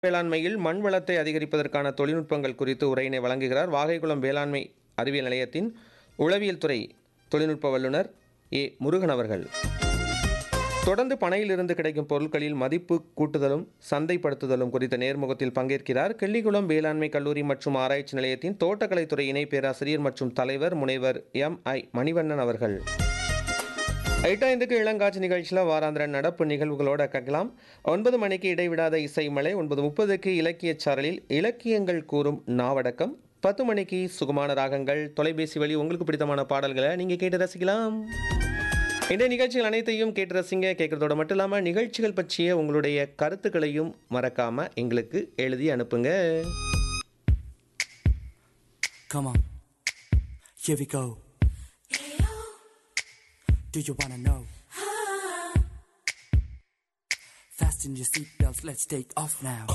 வேளாண்மையில் மண் வளத்தை அதிகரிப்பதற்கான தொழில்நுட்பங்கள் குறித்து உரையினை வழங்குகிறார் வாகைக்குளம் வேளாண்மை அறிவியல் நிலையத்தின் உளவியல் துறை தொழில்நுட்ப வல்லுநர் ஏ முருகன் அவர்கள் தொடர்ந்து பனையிலிருந்து கிடைக்கும் பொருட்களில் மதிப்பு கூட்டுதலும் சந்தைப்படுத்துதலும் குறித்த நேர்முகத்தில் பங்கேற்கிறார் கிள்ளிக்குளம் வேளாண்மை கல்லூரி மற்றும் ஆராய்ச்சி நிலையத்தின் தோட்டக்கலைத்துறை இணை பேராசிரியர் மற்றும் தலைவர் முனைவர் எம் ஐ மணிவண்ணன் அவர்கள் ஐட்டாய்ந்துக்கு இளங்காட்சி நிகழ்ச்சியில் வாராந்திர நடப்பு நிகழ்வுகளோட கேட்கலாம் ஒன்பது மணிக்கு இடைவிடாத இசை மலை ஒன்பது முப்பதுக்கு இலக்கியச் சாரலில் இலக்கியங்கள் கூறும் நாவடக்கம் பத்து மணிக்கு சுகமான ராகங்கள் தொலைபேசி வழி உங்களுக்கு பிடித்தமான பாடல்களை நீங்கள் கேட்டு ரசிக்கலாம் இந்த நிகழ்ச்சிகள் அனைத்தையும் கேட்டு ரசிங்க கேட்குறதோட மட்டும் இல்லாமல் நிகழ்ச்சிகள் பற்றிய உங்களுடைய கருத்துக்களையும் மறக்காம எங்களுக்கு எழுதி அனுப்புங்க Come on. Here we go. Do you wanna know? Fasten your seatbelts, let's take off now.